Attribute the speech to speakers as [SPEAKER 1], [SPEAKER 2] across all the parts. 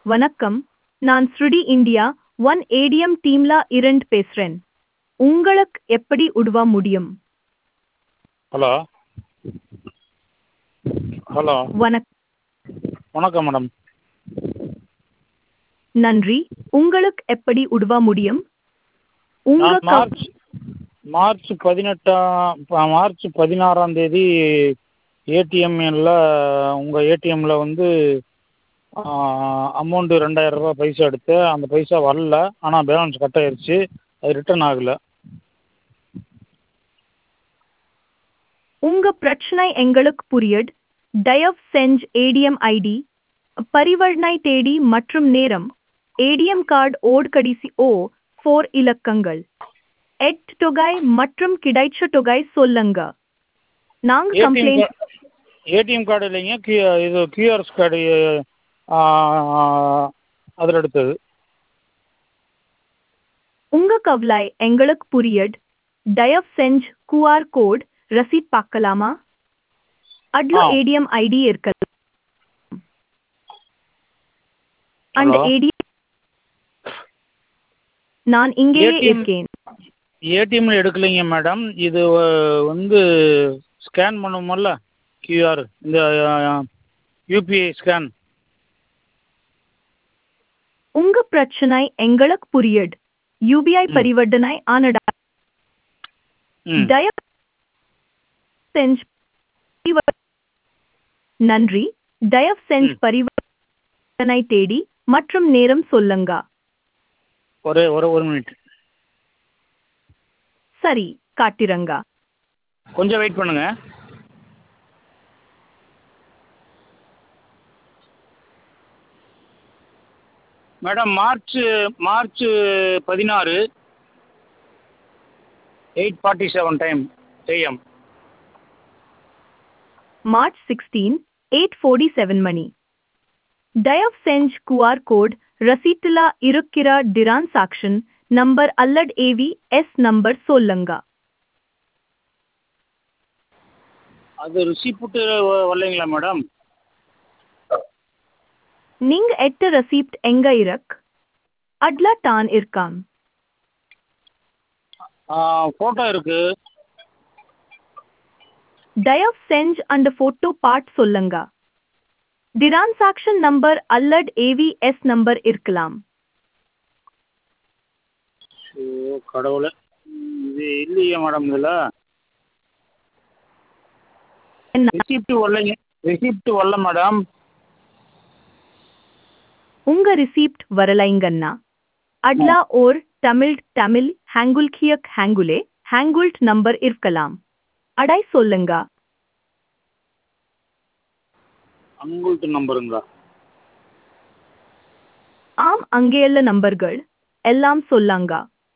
[SPEAKER 1] வணக்கம் நான் ஸ்ருடி இந்தியா ஒன் ஏடிஎம் டீம்ல இருந்து பேசுறேன் உங்களுக்கு எப்படி உதவ முடியும்
[SPEAKER 2] ஹலோ ஹலோ
[SPEAKER 1] வணக்
[SPEAKER 2] வணக்கம் மேடம்
[SPEAKER 1] நன்றி உங்களுக்கு எப்படி உதவ முடியும் உங்க
[SPEAKER 2] நான்
[SPEAKER 1] கவ-
[SPEAKER 2] மார்ச் மார்ச் பதினெட்டாம் ப- மார்ச் பதினாறாம் தேதி ஏடிஎம்ல உங்கள் ஏடிஎம்மில் வந்து அமௌண்ட்டு ரெண்டாயிரம் ரூபாய் பைசா எடுத்தேன் அந்த பைசா வரல ஆனால் பேலன்ஸ் கட் ஆயிருச்சு அது ரிட்டர்ன் ஆகலை
[SPEAKER 1] உங்க பிரச்சனை எங்களுக்கு புரியுது தயவு செஞ்சு ஏடிஎம் ஐடி பரிவர்த்தனை தேதி மற்றும் நேரம் ஏடிஎம் கார்டு ஓட் கடைசி ஓ ஃபோர் இலக்கங்கள் எட் தொகை மற்றும் கிடைச்ச தொகை சொல்லுங்க நாங்க
[SPEAKER 2] ஏடிஎம்
[SPEAKER 1] கம்ப்ளைண்ட்
[SPEAKER 2] ஏடிஎம் கார்டு இல்லைங்க கியூ இது கியூஆர்எஸ் கார்டு அதில் எடுத்தது
[SPEAKER 1] உங்க கவலை எங்களுக்கு புரியுது தயவு செஞ்சு கியூஆர் கோட் ரசீட் பார்க்கலாமா அதுல
[SPEAKER 2] ஆ.
[SPEAKER 1] ஏடிஎம் ஐடி இருக்கலாம் அந்த
[SPEAKER 2] Hello?
[SPEAKER 1] ஏடிஎம் நான் இங்கேயே
[SPEAKER 2] ATM
[SPEAKER 1] இருக்கேன்
[SPEAKER 2] ஏடிஎம்ல எடுக்கலைங்க மேடம் இது அஹ், வந்து ஸ்கேன் பண்ணுவோம்ல கியூஆர் இந்த யூபிஐ ஸ்கேன்
[SPEAKER 1] உங்க பிரச்சனை எங்களுக்கு புரியுது யூபிஐ
[SPEAKER 2] ம்.
[SPEAKER 1] பரிவர்த்தனை ஆனடா
[SPEAKER 2] ம்
[SPEAKER 1] தயவு செஞ்சு பரிவர்- நன்றி தயவு செஞ்சு
[SPEAKER 2] ம்.
[SPEAKER 1] பரிவர்த்தனை தேடி மற்றும் நேரம் சொல்லுங்க
[SPEAKER 2] ஒரே ஒரு ஒரு மினிட்
[SPEAKER 1] சரி காட்டிரங்க
[SPEAKER 2] கொஞ்சம் வெயிட் பண்ணுங்க மேடம் மார்ச் மார்ச் பதினாறு eight forty seven time AM
[SPEAKER 1] March sixteen eight forty seven மணி தயவு செஞ்சு கியூஆர் கோட் ரசீட்டுல இருக்கிற டிரான்சாக்ஷன் நம்பர் அல்லது ஏவி எஸ் நம்பர் சொல்லுங்க
[SPEAKER 2] அது ரிசிப்ட் வரலைங்களா மேடம்
[SPEAKER 1] நீங்க எட்டு ரசீப்ட் எங்க இருக் அட்ல டான் இருக்காம்
[SPEAKER 2] ஃபோட்டோ இருக்கு
[SPEAKER 1] தயவு செஞ்சு அந்த போட்டோ பார்ட் சொல்லுங்க டிரான்சாக்ஷன் நம்பர் அல்லது ஏவிஎஸ் நம்பர் இருக்கலாம்
[SPEAKER 2] ஓ கடவுளே ம், இது இல்லையே மேடம் இதில்
[SPEAKER 1] என்ன?
[SPEAKER 2] ரிசிப்ட் வரலைங்க ரிசிப்ட் வரல மேடம்
[SPEAKER 1] உங்க ரிசீப்ட் வரலைங்கன்னா அட்ல ஓர் தமிழ் தமிழ் ஹேங்குல்கியக் ஹேங்குலே ஹேங்குல்ட் நம்பர் இருக்கலாம் அடை சொல்லுங்க
[SPEAKER 2] அங்குள்ட்டு நம்பருங்களா
[SPEAKER 1] ஆம் அங்கேயுள்ள நம்பர்கள் எல்லாம் சொல்லாங்க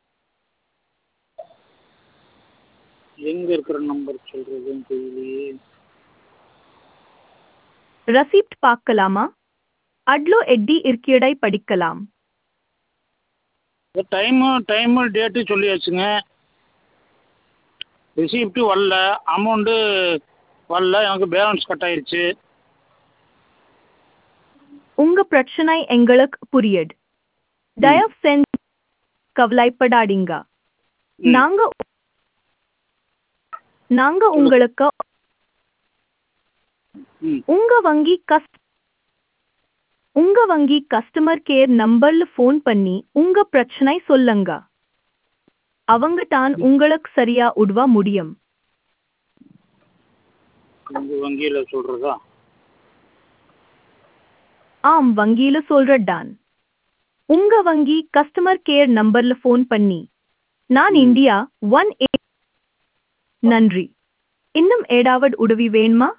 [SPEAKER 2] எங்கே இருக்கிற நம்பர் சொல்கிறதுன்னு தெரியலையே
[SPEAKER 1] ரசீப்ட் பார்க்கலாமா அட்லோ எட்டி இருக்கியடை படிக்கலாம்
[SPEAKER 2] டைமு டைமு டேட்டு சொல்லியாச்சுங்க ரிசிப்ட்டு வரல அமௌண்ட்டு வரல எனக்கு பேலன்ஸ் கட் ஆயிருச்சு
[SPEAKER 1] உங்க பிரச்சனை எங்களுக்கு புரியுது தயவு செஞ்சு கவலைப்படாதீங்க
[SPEAKER 2] ம்.
[SPEAKER 1] நாங்க நாங்க உங்களுக்கு
[SPEAKER 2] ம்
[SPEAKER 1] உங்க வங்கி கஸ்ட் உங்க வங்கி கஸ்டமர் கேர் நம்பர்ல ஃபோன் பண்ணி உங்க பிரச்சனை சொல்லுங்க அவங்க தான் உங்களுக்கு சரியா உதவ முடியும்
[SPEAKER 2] உங்கள் வங்கியில் சொல்கிறதா
[SPEAKER 1] ஆம் வங்கியில சொல்றதான் உங்க வங்கி கஸ்டமர் கேர் நம்பர்ல ஃபோன் பண்ணி நான்
[SPEAKER 2] ம்.
[SPEAKER 1] இந்தியா ஒன் ஏ நன்றி இன்னும் ஏதாவது உதவி வேணுமா